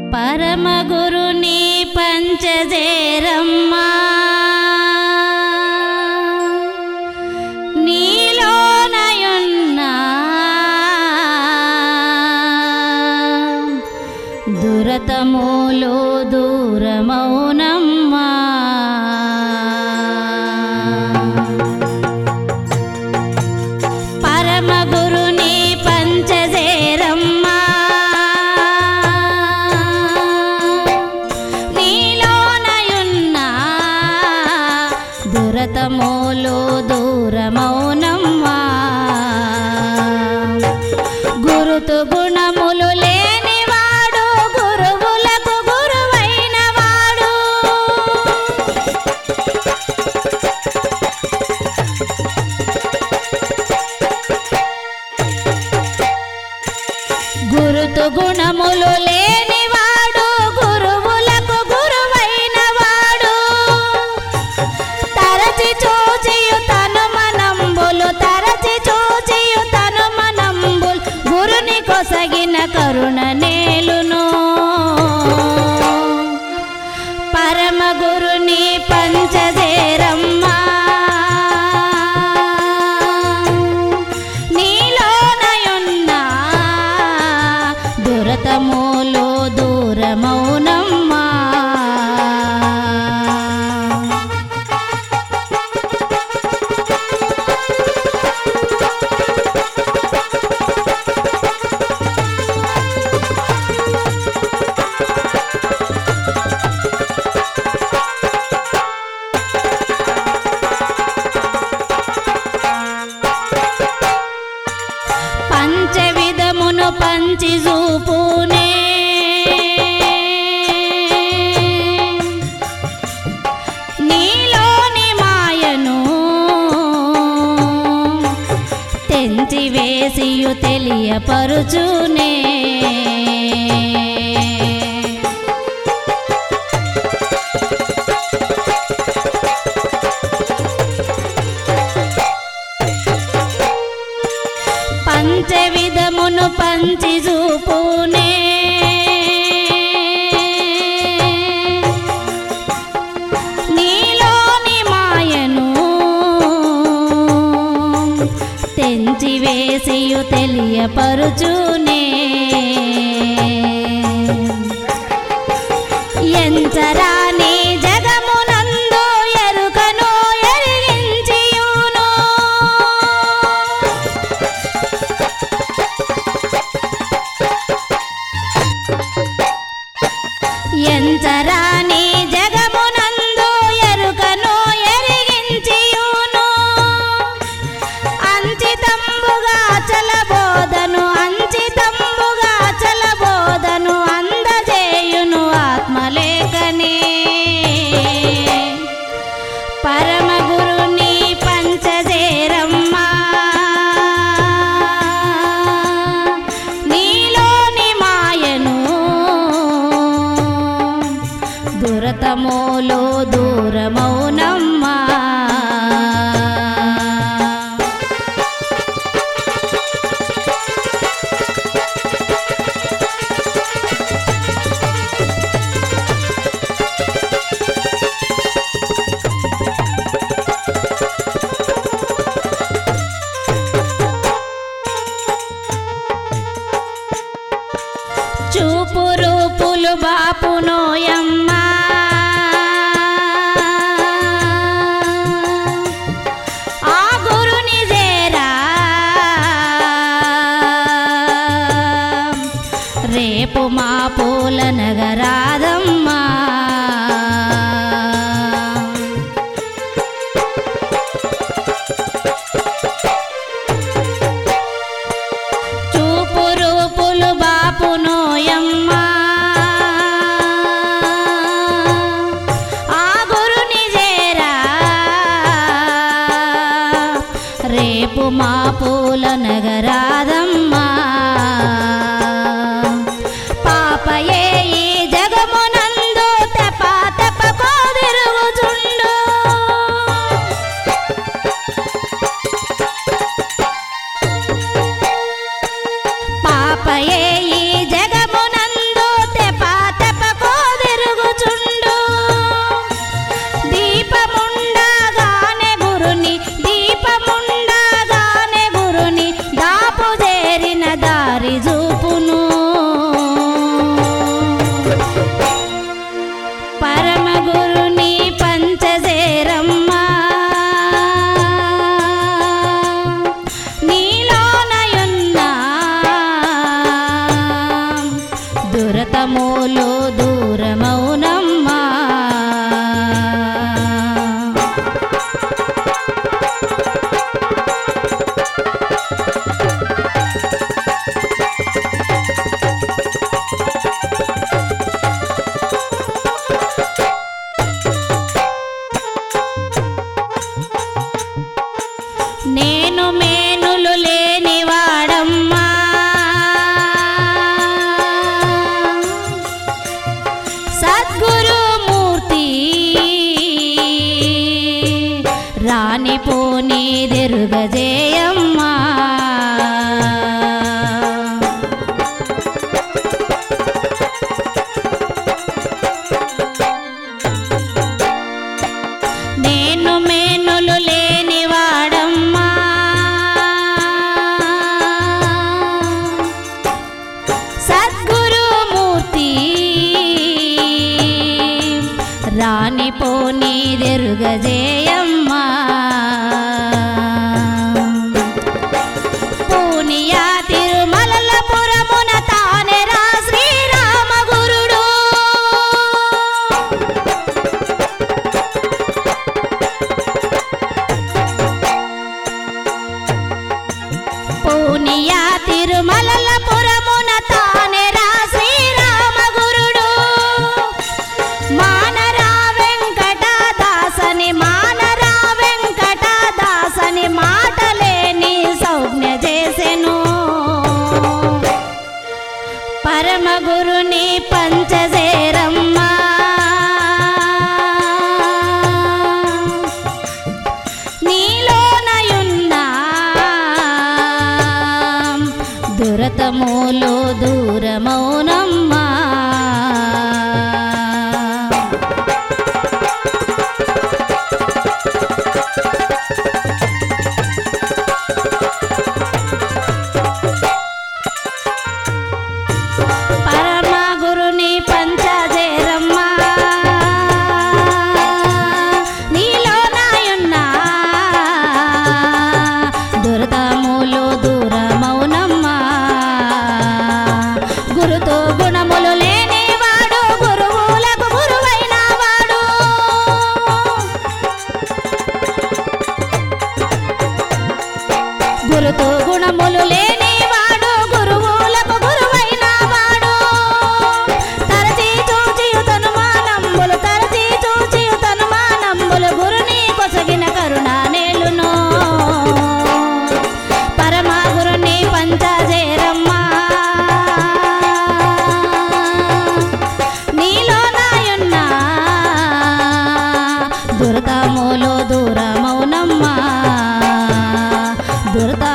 పరమగురుని పంచజేరమ్మా నీలోనయున్నా దురతములో దూరమౌనమ్మా పరమగురుని పంచజేరమ్మా నీలోనయున్నా దురతములో దూరమౌనమ్మా గురుతు గుణములు లేనివాడు గురువులకు గురువైన వాడు గురుతు గుణములు లేనివాడు గురువులకు గురువైన వాడు తరచి చూచియు తను మనంబులు తరచి చూచియు తను మనంబుల్ గురుని కొసగిన కరుణ నేలును పరమ గురుని పంచజేరమ్మా నీలోనయున్నా దురతములో దూరమౌనమ్మా పంచవిధమును పంచి చూపునే నీలోని మాయను తెంచి వేసియు తెలియపరుచునే పంచవిధమును పంచి చూపునే నీలోని మాయను తెంచి వేసియు తెలియపరుచునే ఎంచరాని జగమునందు ఎరుకను ఎరిగించియును ఎంచరాని జగమునందు ఎరుకను ఎరిగించియును అంచితంబుగా చలబోదను అంచితంబుగా చలబోదను అందజేయును ఆత్మలేఖనే పరమగురుని పంచజేరమ్మా నీలోని మాయను దురతమోలో దూరమౌనమ్మా చూపు రూపులు బాపునోయమ్మా ఆ గురుని చేరా రేపు మా పూల నగరాదమ్మా చూపు రూపులు బాపునోయమ్మా ఆ గురుని చేరా రేపు మా పూల నగరాదమ్మా పాపయే ఈ జగమునందు దురతములు దూరమౌనమ్మా నేను మేనులు లేనివాడమ్మా సద్గురుమూర్తి రాణి పోనీ దెరుగజేయమ్మా నేను మేనులు లేనివాడమ్మా సద్గురుమూర్తి రాణి పోనీ దెరుగజేయమ్మా పూనియా తిరుమలల పురమున తానెరా శ్రీరామగురుడు పూనియా తిరుమలల పురమున తానెరా శ్రీరామగురుడు మానరా వెంకటదాసని మానరా వెంకటదాసని మాటలేని సౌజ్ఞ చేసెను పరమగురుని పంచజేరమ్మా నీలోనయున్నా దురతములు దూరమౌనమ్మా పరమ గురుని పంచజేరమ్మా నీలో నాయున్నా దురదములు దూరమౌనమ్మా గురుతో గుణములు లేనివాడు గురువులకు గురువైన వాడు గురుతో గుణములు లేనివాడు గురువులకు గురువైన వాడు తరచి చూచియు తనుమానంబులు తరచి చూచియు తనుమానంబులు గురుని కొసగిన కరుణ నేలును పరమ గురుని పంచజేరమ్మా నీలో నాయున్నా దురతములో దూరమౌనమ్మా దురత